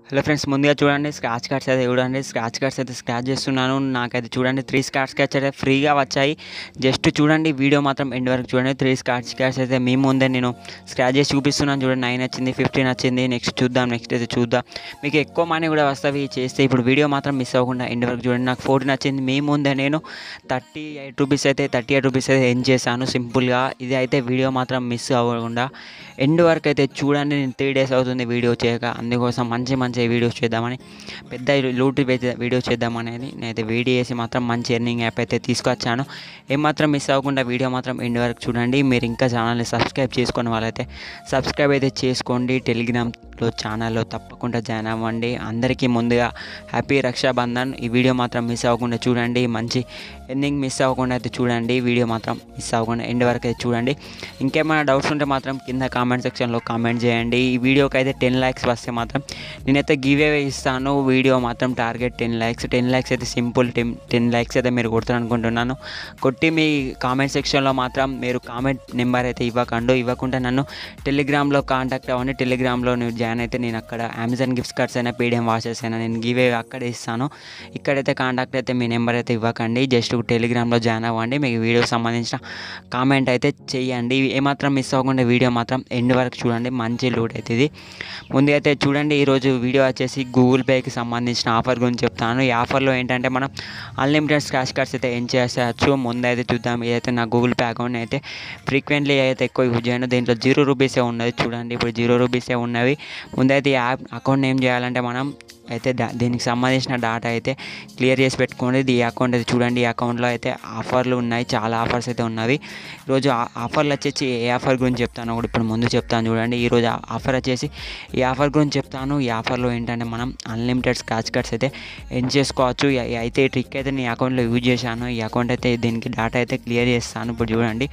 hello friends ముందుగా చూడండి scratch cards అయితే చూడండి స్క్రాచ్ కార్డ్స్ అయితే స్క్రాచ్ చేస్తున్నాను నాకైతే చూడండి త్రీ స్క్రాచ్ కార్డ్స్ అయితే ఫ్రీగా వచ్చాయి జస్ట్ చూడండి వీడియో మాత్రం ఎండ్ వరకు చూడండి త్రీ స్క్రాచ్ కార్డ్స్ అయితే మీ ముందే నేను స్క్రాచ్ చేసి చూపిస్తున్నాను చూడండి నైన్ వచ్చింది ఫిఫ్టీన్ వచ్చింది నెక్స్ట్ చూద్దాం నెక్స్ట్ అయితే చూద్దాం మీకు ఎక్కువ మనీ కూడా వస్తాయి చేస్తే ఇప్పుడు వీడియో మాత్రం మిస్ అవ్వకుండా ఎండ్ వరకు చూడండి నాకు ఫోర్టీన్ వచ్చింది మీ ముందే నేను థర్టీ ఎయిట్ రూపీస్ అయితే థర్టీ ఎయిట్ రూపీస్ అయితే ఎండ్ చేశాను సింపుల్గా ఇది అయితే వీడియో మాత్రం మిస్ అవ్వకుండా ఎండ్ వరకు అయితే చూడండి నేను త్రీ డేస్ అవుతుంది వీడియో చేయక అందుకోసం మంచి మంచి వీడియోస్ చేద్దామని పెద్ద లూట్ వీడియో చేద్దామనేది నేనైతే వీడియో చేసి మాత్రం మంచి ఎర్నింగ్ యాప్ అయితే తీసుకొచ్చాను ఏమాత్రం మిస్ అవ్వకుండా వీడియో మాత్రం ఎండ్ వరకు చూడండి మీరు ఇంకా ఛానల్ని సబ్స్క్రైబ్ చేసుకునే వాళ్ళైతే సబ్స్క్రైబ్ అయితే చేసుకోండి టెలిగ్రామ్లో ఛానల్లో తప్పకుండా జాయిన్ అవ్వండి అందరికీ ముందుగా హ్యాపీ రక్షాబంధన్ ఈ వీడియో మాత్రం మిస్ అవ్వకుండా చూడండి మంచి ఎర్నింగ్ మిస్ అవ్వకుండా అయితే చూడండి వీడియో మాత్రం మిస్ అవ్వకుండా ఎండ్ వరకు అయితే చూడండి ఇంకేమైనా డౌట్స్ ఉంటే మాత్రం కింద కామెంట్ సెక్షన్లో కామెంట్ చేయండి ఈ వీడియోకి అయితే టెన్ ల్యాక్స్ వస్తే మాత్రం నేనైతే గివ్ అవే ఇస్తాను వీడియో మాత్రం target ten lakhs ten lakhs అయితే సింపుల్ టెన్ టెన్ ల్యాక్స్ అయితే మీరు కొడతారు అనుకుంటున్నాను కొట్టి మీ కామెంట్ సెక్షన్లో మాత్రం మీరు కామెంట్ నెంబర్ అయితే ఇవ్వకండు ఇవ్వకుండా నన్ను టెలిగ్రామ్లో కాంటాక్ట్ అవ్వండి టెలిగ్రామ్లో నువ్వు జాయిన్ అయితే నేను అక్కడ అమెజాన్ గిఫ్ట్స్ కార్డ్స్ అయినా పీడిఎం వాచెస్ అయినా నేను గివ్ అవే అక్కడే ఇస్తాను ఇక్కడైతే కాంటాక్ట్ అయితే మీ నెంబర్ అయితే ఇవ్వకండి జస్ట్ టెలిగ్రామ్లో జాయిన్ అవ్వండి మీకు వీడియోకి సంబంధించిన కామెంట్ అయితే చేయండి ఏమాత్రం మిస్ అవ్వకుండా వీడియో మాత్రం ఎండ్ వరకు చూడండి మంచి లూట్ అయితే ఇది ముందు అయితే చూడండి ఈరోజు వీడియో వచ్చేసి గూగుల్ పేకి సంబంధించిన ఆఫర్ గురించి చెప్తాను ఈ ఆఫర్లో ఏంటంటే మనం అన్లిమిటెడ్ స్క్రాచ్ కార్డ్స్ అయితే ఏం చేసేయచ్చు ముందు అయితే చూద్దాం ఇదైతే నా గూగుల్ పే అకౌంట్ అయితే ఫ్రీక్వెంట్లీ అయితే ఎక్కువ యూజ్ చేయను దీంట్లో జీరో రూపీసే ఉన్నది చూడండి ఇప్పుడు జీరో రూపీసే ఉన్నవి ముందైతే ఈ యాప్ అకౌంట్ ఏం చేయాలంటే మనం అయితే డా దీనికి సంబంధించిన డాటా అయితే క్లియర్ చేసి పెట్టుకోండి ఈ అకౌంట్ అయితే చూడండి ఈ అకౌంట్లో అయితే ఆఫర్లు ఉన్నాయి చాలా ఆఫర్స్ అయితే ఉన్నవి ఈరోజు ఆ ఆఫర్లు వచ్చేసి ఏ ఆఫర్ గురించి చెప్తాను కూడా ఇప్పుడు ముందు చెప్తాను చూడండి ఈరోజు ఆఫర్ వచ్చేసి ఈ ఆఫర్ గురించి చెప్తాను ఈ ఆఫర్లో ఏంటంటే మనం అన్లిమిటెడ్ స్క్రాచ్ కార్డ్స్ అయితే ఎండ్ చేసుకోవచ్చు ఈ- అయితే ఈ ట్రిక్ అయితే నీ అకౌంట్లో యూజ్ చేశాను ఈ అకౌంట్ అయితే దీనికి డాటా అయితే క్లియర్ చేస్తాను ఇప్పుడు చూడండి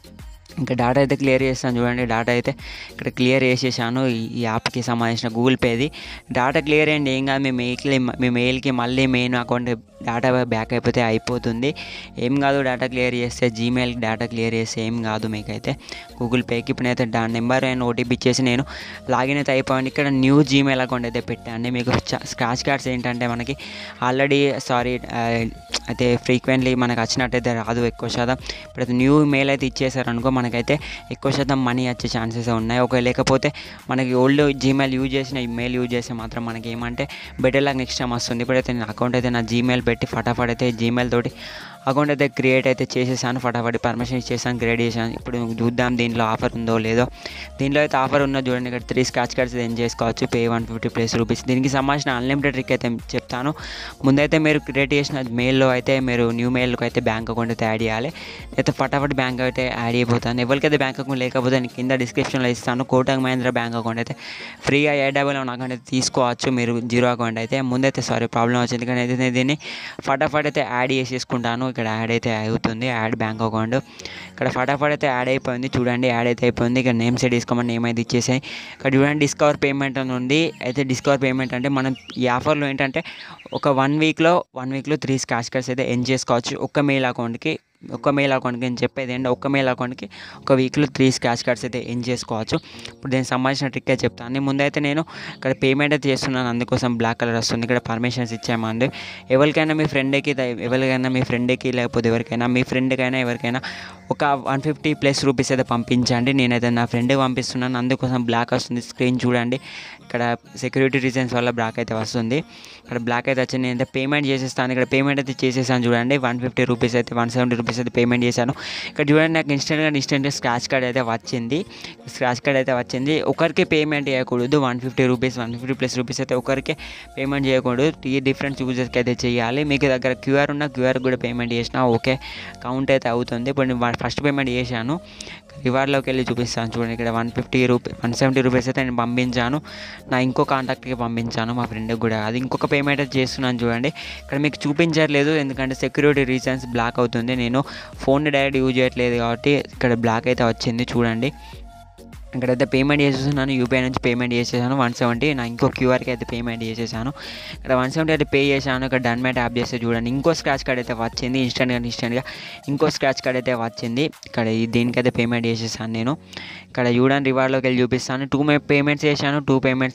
ఇంకా డేటా అయితే క్లియర్ చేస్తాను చూడండి డేటా అయితే ఇక్కడ క్లియర్ చేసేసాను ఈ ఈ యాప్కి సంబంధించిన గూగుల్ పేది డేటా క్లియర్ అయ్యింది ఏం కాదు మీ మెయిల్కి మీ మెయిల్కి మళ్ళీ మెయిన్ అకౌంట్ డేటా బ్యాక్ అయిపోతే అయిపోతుంది ఏం కాదు డేటా క్లియర్ చేస్తే జీమెయిల్కి డేటా క్లియర్ చేస్తే ఏం కాదు మీకైతే గూగుల్ పేకి ఇప్పుడు అయితే దాని నెంబర్ అండ్ ఓటీపీ ఇచ్చేసి నేను లాగిన్ అయితే అయిపోయింది ఇక్కడ న్యూ జీమెయిల్ అకౌంట్ అయితే పెట్టండి మీకు స్క్రాచ్ కార్డ్స్ ఏంటంటే మనకి ఆల్రెడీ సారీ అయితే ఫ్రీక్వెంట్లీ మనకు వచ్చినట్టయితే రాదు ఎక్కువ శాతం ఇప్పుడు న్యూ మెయిల్ అయితే ఇచ్చేసారు అనుకో మనకైతే ఎక్కువ శాతం మనీ వచ్చే ఛాన్సెస్ ఉన్నాయి ఒక లేకపోతే మనకి ఓల్డ్ జీమెయిల్ యూజ్ చేసిన మెయిల్ యూజ్ చేస్తే మాత్రం మనకి ఏమంటే బెటర్ లాగా నెక్స్ట్ టైం వస్తుంది ఇప్పుడైతే నేను అకౌంట్ అయితే నా జీమెయిల్ పెట్టి ఫటాఫట్ అయితే జీమెయిల్ తోటి అకౌంట్ అయితే క్రియేట్ అయితే చేసేసాను ఫటాఫట్ పర్మిషన్ ఇచ్చేసాను క్రియేట్ చేశాను ఇప్పుడు చూద్దాం దీంట్లో ఆఫర్ ఉందో లేదో దీంట్లో అయితే ఆఫర్ ఉన్నది చూడండి ఇక్కడ త్రీ స్క్రాచ్ కార్డ్స్ ఏం చేసుకోవచ్చు pay one fifty plus rupees దీనికి సంబంధించిన అన్లిమిటెడ్ ట్రిక్ అయితే చెప్తాను ముందైతే మీరు క్రియేట్ చేసిన మెయిల్లో అయితే మీరు న్యూ మెయిల్కి అయితే బ్యాంక్ అకౌంట్ అయితే యాడ్ చేయాలి అయితే ఫటాఫట్ బ్యాంక్ అయితే యాడ్ అయిపోతాను ఎవరికైతే బ్యాంక్ అకౌంట్ లేకపోతే నేను కింద డిస్క్రిప్షన్లో ఇస్తాను కోటక్ మహేంద్ర బ్యాంక్ అకౌంట్ అయితే ఫ్రీగా ఏ డబల్ వన్ అకౌంట్ అయితే తీసుకోవచ్చు మీరు జీరో అకౌంట్ అయితే ముందైతే సారీ ప్రాబ్లం వచ్చింది కానీ అయితే నేను దీన్ని ఫటాఫట్ అయితే యాడ్ చేసేసుకుంటాను ఇక్కడ యాడ్ అయితే అవుతుంది యాడ్ బ్యాంక్ అకౌంట్ ఇక్కడ ఫటాఫట్ అయితే యాడ్ అయిపోయింది చూడండి యాడ్ అయితే అయిపోయింది ఇక్కడ నేమ్ సెట్ తీసుకోమని నేమ్ అయితే ఇచ్చేసాయి ఇక్కడ చూడండి డిస్కవర్ పేమెంట్ అని ఉంది అయితే డిస్కవర్ పేమెంట్ అంటే మనం ఈ ఆఫర్లో ఏంటంటే ఒక వన్ వీక్లో వన్ వీక్లో త్రీ స్క్రాచ్ కార్డ్స్ అయితే ఎండ్ చేసుకోవచ్చు ఒక మెయిల్ అకౌంట్కి ఒక మెయిల్ అకౌంట్కి నేను చెప్పేది ఏంటంటే ఒక మెయిల్ అకౌంట్కి ఒక వీక్లో త్రీ స్క్రాచ్ కార్డ్స్ అయితే ఎండ్ చేసుకోవచ్చు ఇప్పుడు దీనికి సంబంధించిన ట్రిక్ అయితే చెప్తాను ముందైతే నేను ఇక్కడ పేమెంట్ అయితే చేస్తున్నాను అందుకోసం బ్లాక్ కలర్ వస్తుంది ఇక్కడ పర్మిషన్స్ ఇచ్చామండి ఎవరికైనా మీ ఫ్రెండ్కి ఎవరికైనా మీ ఫ్రెండ్కి లేకపోతే ఎవరికైనా మీ ఫ్రెండ్కైనా ఎవరికైనా ఒక వన్ ఫిఫ్టీ ప్లస్ రూపీస్ అయితే పంపించండి నేనైతే నా ఫ్రెండ్కి పంపిస్తున్నాను అందుకోసం బ్లాక్ వస్తుంది స్క్రీన్ చూడండి ఇక్కడ సెక్యూరిటీ రీజన్స్ వల్ల బ్లాక్ అయితే వస్తుంది ఇక్కడ బ్లాక్ అయితే వచ్చింది నేనైతే పేమెంట్ చేసేస్తాను ఇక్కడ పేమెంట్ అయితే చేసేసాను చూడండి వన్ ఫిఫ్టీ రూపీస్ అయితే వన్ సెవెంటీ రూపీస్ అయితే పేమెంట్ చేశాను ఇక్కడ చూడండి నాకు ఇన్స్టెంట్గా ఇన్స్టెంట్గా స్క్రాచ్ కార్డ్ అయితే వచ్చింది స్క్రాచ్ కార్డ్ అయితే వచ్చింది ఒకరికి పేమెంట్ చేయకూడదు one fifty rupees one fifty plus rupees అయితే ఒకరికి పేమెంట్ చేయకూడదు ఈ డిఫరెంట్ యూజర్స్కి అయితే చేయాలి మీకు దగ్గర క్యూఆర్ ఉన్న క్యూఆర్ కూడా పేమెంట్ చేసినా ఓకే కౌంట్ అయితే అవుతుంది ఇప్పుడు నేను ఫస్ట్ పేమెంట్ చేశాను రివార్డ్లోకి వెళ్ళి చూపిస్తాను చూడండి ఇక్కడ one fifty rupee one seventy rupees అయితే నేను పంపించాను నా ఇంకో కాంటాక్ట్కి పంపించాను మా ఫ్రెండ్కి కూడా అది ఇంకొక పేమెంట్ అయితే చేస్తున్నాను చూడండి ఇక్కడ మీకు చూపించట్లేదు ఎందుకంటే సెక్యూరిటీ రీజన్స్ బ్లాక్ అవుతుంది నేను ఫోన్ డైరెక్ట్ యూజ్ చేయట్లేదు కాబట్టి ఇక్కడ బ్లాక్ అయితే వచ్చింది చూడండి ఇక్కడైతే పేమెంట్ చేసేస్తున్నాను యూపీఐ నుంచి పేమెంట్ చేసేసాను వన్ సెవెంటీ నా ఇంకో క్యూఆర్కి అయితే పేమెంట్ చేసేసాను ఇక్కడ వన్ సెవెంటీ అయితే పే చేశాను ఇక్కడ డన్ మ్యాట్ యాప్ చేస్తే చూడండి ఇంకో స్క్రాచ్ కార్డ్ అయితే వచ్చింది ఇన్స్టెంట్గా ఇన్స్టెంట్గా ఇంకో స్క్రాచ్ కార్డ్ అయితే వచ్చింది ఇక్కడ ఈ- దీనికైతే పేమెంట్ చేసేసాను నేను ఇక్కడ చూడండి రివార్డ్లోకి వెళ్ళి చూపిస్తాను టూ మే పేమెంట్స్ చేశాను టూ పేమెంట్స్కి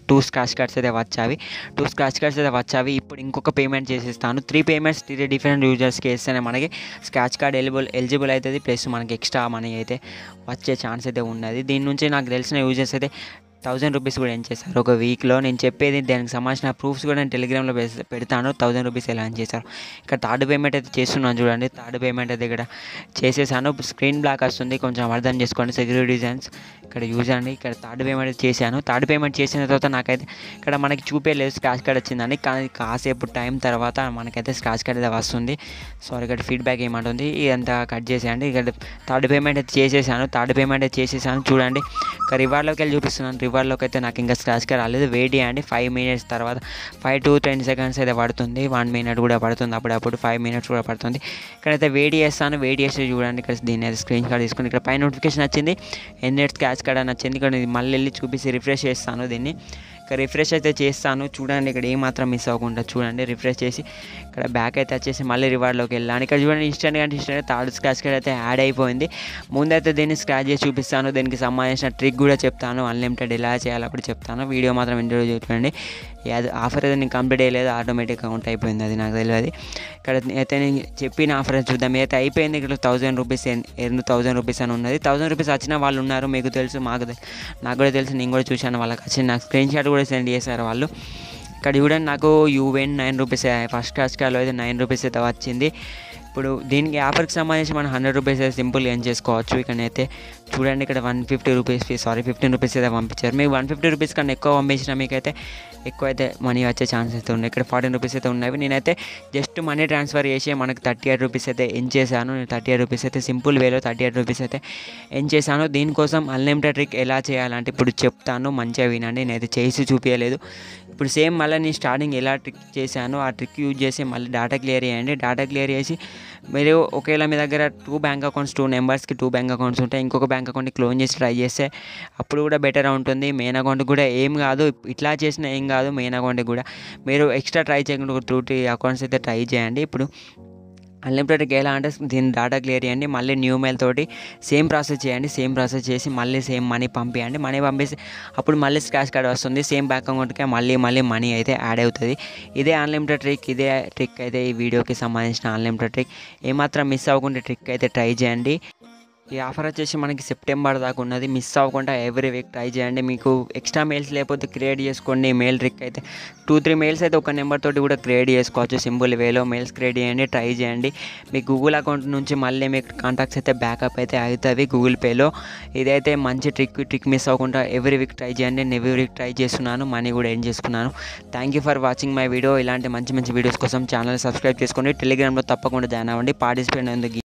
టూ స్క్రాచ్ కార్డ్స్ అయితే వచ్చావి టూ స్క్రాచ్ కార్డ్స్ అయితే వచ్చావి ఇప్పుడు ఇంకొక పేమెంట్ చేసేస్తాను త్రీ పేమెంట్స్ త్రీ డిఫరెంట్ యూజర్స్కి వేస్తేనే మనకి స్క్రాచ్ కార్డ్ ఎలిబుల్ ఎలిజిబుల్ అవుతుంది ప్లస్ మనకి ఎక్స్ట్రా మనీ అయితే వచ్చే ఛాన్స్ అయితే ఉన్నది దీని నుంచి నాకు తెలిసిన యూజర్స్ అయితే థౌజండ్ రూపీస్ కూడా ఏం చేశారు ఒక వీక్లో నేను చెప్పేది దానికి సంబంధించిన ప్రూఫ్స్ కూడా నేను టెలిగ్రామ్లో పె- పెడతాను థౌజండ్ రూపీస్ ఎలా అని చేశారు ఇక్కడ థర్డ్ పేమెంట్ అయితే చేస్తున్నాను చూడండి థర్డ్ పేమెంట్ అయితే ఇక్కడ చేసేసాను స్క్రీన్ బ్లాక్ వస్తుంది కొంచెం అర్థం చేసుకోండి సెక్యూరిటీ డిజైన్స్ ఇక్కడ యూజ్ అండి ఇక్కడ థర్డ్ పేమెంట్ అయితే చేశాను థర్డ్ పేమెంట్ చేసిన తర్వాత నాకైతే ఇక్కడ మనకి చూపేయలేదు స్క్రాచ్ కార్డ్ వచ్చిందని కానీ కాసేపు టైం తర్వాత మనకైతే స్క్రాచ్ కార్డ్ అయితే వస్తుంది సారీ ఇక్కడ ఫీడ్బ్యాక్ ఏమంటుంది ఇదంతా కట్ చేసేయండి ఇక్కడ థర్డ్ పేమెంట్ అయితే చేసేసాను థర్డ్ పేమెంట్ అయితే చేసేసాను చూడండి ఇంకా రివార్డ్లోకి వెళ్ళి చూపిస్తున్నాను రివార్డ్లోకి అయితే నాకు ఇంకా స్క్రాచ్ కార్డ్ రాలేదు వెయిట్ చేయండి ఫైవ్ మినిట్స్ తర్వాత ఫైవ్ టు టెన్ సెకండ్స్ అయితే పడుతుంది వన్ మినిట్ కూడా పడుతుంది అప్పుడప్పుడు ఫైవ్ మినిట్స్ కూడా పడుతుంది ఇక్కడైతే వెయిట్ చేస్తాను వెయిట్ చేసి చూడండి ఇక్కడ దీన్ని అయితే స్క్రీన్ షాట్ తీసుకుని ఇక్కడ పై నోటిఫికేషన్ వచ్చింది ఎన్ని స్క్రాచ్ కార్డ్ అని వచ్చింది ఇక్కడ ఇది మళ్ళీ వెళ్ళి చూపిస్తే రిఫ్రెష్ చేస్తాను దీన్ని ఇక్కడ రిఫ్రెష్ అయితే చేస్తాను చూడండి ఇక్కడ ఏమాత్రం మిస్ అవ్వకుండా చూడండి రిఫ్రెష్ చేసి ఇక్కడ బ్యాక్ అయితే వచ్చేసి మళ్ళీ రివార్డ్లోకి వెళ్ళాను ఇక్కడ చూడండి ఇన్స్టెంట్ అంటే ఇన్స్టెంట్ థర్డ్ స్క్రాచ్ కార్డ్ అయితే యాడ్ అయిపోయింది ముందైతే దీన్ని స్క్రాచ్ చేసి చూపిస్తాను దీనికి సంబంధించిన ట్రిక్ కూడా చెప్తాను అన్లిమిటెడ్ ఎలా చేయాలో అప్పుడు చెప్తాను వీడియో మాత్రం ఎంజాయ్ చూడండి అది ఆఫర్ అయితే నేను కంప్లీట్ అయ్యలేదు ఆటోమేటిక్ కౌంట్ అయిపోయింది అది నాకు తెలియదు ఇక్కడ అయితే నేను చెప్పిన ఆఫర్ చూద్దాం అయితే అయిపోయింది ఇక్కడ థౌసండ్ రూపీస్ ఎన్ని థౌసండ్ రూపీస్ అని ఉన్నది థౌసండ్ రూపీస్ వచ్చిన వాళ్ళు ఉన్నారు మీకు తెలుసు మాకు తె- నాకు కూడా తెలుసు నేను కూడా చూశాను వాళ్ళకి వచ్చింది నాకు స్క్రీన్ షాట్ కూడా సెండ్ చేశారు వాళ్ళు ఇక్కడ చూడండి నాకు యూవెన్ నైన్ రూపీస్ ఫస్ట్ క్లాస్ కార్లో అయితే నైన్ రూపీస్ అయితే వచ్చింది ఇప్పుడు దీనికి ఆఫర్కి సంబంధించి మనం హండ్రెడ్ రూపీస్ అయితే సింపుల్ ఏం చేసుకోవచ్చు ఇక్కడైతే చూడండి ఇక్కడ one fifty rupees sorry fifteen rupees అయితే పంపించారు మీకు వన్ ఫిఫ్టీ రూపీస్ కన్నా ఎక్కువ పంపించిన మీకైతే ఎక్కువ అయితే మనీ వచ్చే ఛాన్స్ అయితే ఉన్నాయి ఇక్కడ ఫార్టీన్ రూపీస్ అయితే ఉన్నాయి నేనైతే జస్ట్ మనీ ట్రాన్స్ఫర్ చేసి మనకి థర్టీ ఎయిట్ రూపీస్ అయితే ఎన్ చేశాను నేను థర్టీ ఎయిట్ రూపీస్ అయితే సింపుల్ వేలో థర్టీ ఎయిట్ రూపీస్ అయితే ఎన్ చేశాను దీనికోసం అన్లిమిటెడ్ ట్రిక్ ఎలా చేయాలంటే ఇప్పుడు చెప్తాను మంచిగా వినండి నేనైతే చేసి చూపించలేదు ఇప్పుడు సేమ్ మళ్ళీ నేను స్టార్టింగ్ ఎలా ట్రిక్ చేశానో ఆ ట్రిక్ యూజ్ చేసి మళ్ళీ డేటా క్లియర్ చేయండి డేటా క్లియర్ చేసి మీరు ఒకవేళ మీ దగ్గర టూ బ్యాంక్ అకౌంట్స్ టూ నెంబర్స్కి టూ బ్యాంక్ అకౌంట్స్ ఉంటాయి ఇంకొక బ్యాంక్ అకౌంట్ని క్లోన్ చేసి ట్రై చేస్తే అప్పుడు కూడా బెటర్ ఉంటుంది మెయిన్ అకౌంట్ కూడా ఏం కాదు ఇట్లా చేసినా ఏం కాదు మెయిన్ అకౌంట్కి కూడా మీరు ఎక్స్ట్రా ట్రై చేయకుండా ఒక టూ త్రీ అకౌంట్స్ అయితే ట్రై చేయండి ఇప్పుడు అన్లిమిటెడ్కి ఎలా అంటే దీని డేటా క్లియర్ చేయండి మళ్ళీ న్యూ మెయిల్ తోటి సేమ్ ప్రాసెస్ చేయండి సేమ్ ప్రాసెస్ చేసి మళ్ళీ సేమ్ మనీ పంపించండి మనీ పంపిస్తే అప్పుడు మళ్ళీ స్క్రాచ్ కార్డ్ వస్తుంది సేమ్ బ్యాంక్ అకౌంట్కి మళ్ళీ మళ్ళీ మనీ అయితే యాడ్ అవుతుంది ఇదే అన్లిమిటెడ్ ట్రిక్ ఇదే ట్రిక్ అయితే ఈ వీడియోకి సంబంధించిన అన్లిమిటెడ్ ట్రిక్ ఏమాత్రం మిస్ అవ్వకుండా ట్రిక్ అయితే ట్రై చేయండి ఈ ఆఫర్ వచ్చేసి మనకి సెప్టెంబర్ దాకా ఉన్నది మిస్ అవ్వకుండా ఎవ్రీ వీక్ ట్రై చేయండి మీకు ఎక్స్ట్రా మెయిల్స్ లేకపోతే క్రియేట్ చేసుకోండి మెయిల్ ట్రిక్ అయితే టూ త్రీ మెయిల్స్ అయితే ఒక నెంబర్ తోటి కూడా క్రియేట్ చేసుకోవచ్చు సింపుల్ వేలో మెయిల్స్ క్రియేట్ చేయండి ట్రై చేయండి మీ గూగుల్ అకౌంట్ నుంచి మళ్ళీ మీకు కాంటాక్ట్స్ అయితే బ్యాకప్ అయితే అవుతుంది గూగుల్ పేలో ఇదైతే మంచి ట్రిక్ ట్రిక్ మిస్ అవ్వకుండా ఎవ్రీ వీక్ ట్రై చేయండి నేను ఎవ్రీ వీక్ ట్రై చేస్తున్నాను మనీ కూడా ఏం చేసుకున్నాను thank you for watching my video ఇలాంటి మంచి మంచి వీడియోస్ కోసం ఛానల్ సబ్స్క్రైబ్ చేసుకోండి టెలిగ్రామ్లో తప్పకుండా జాయిన్ అవ్వండి పార్టిసిపేట్ ఎందుకు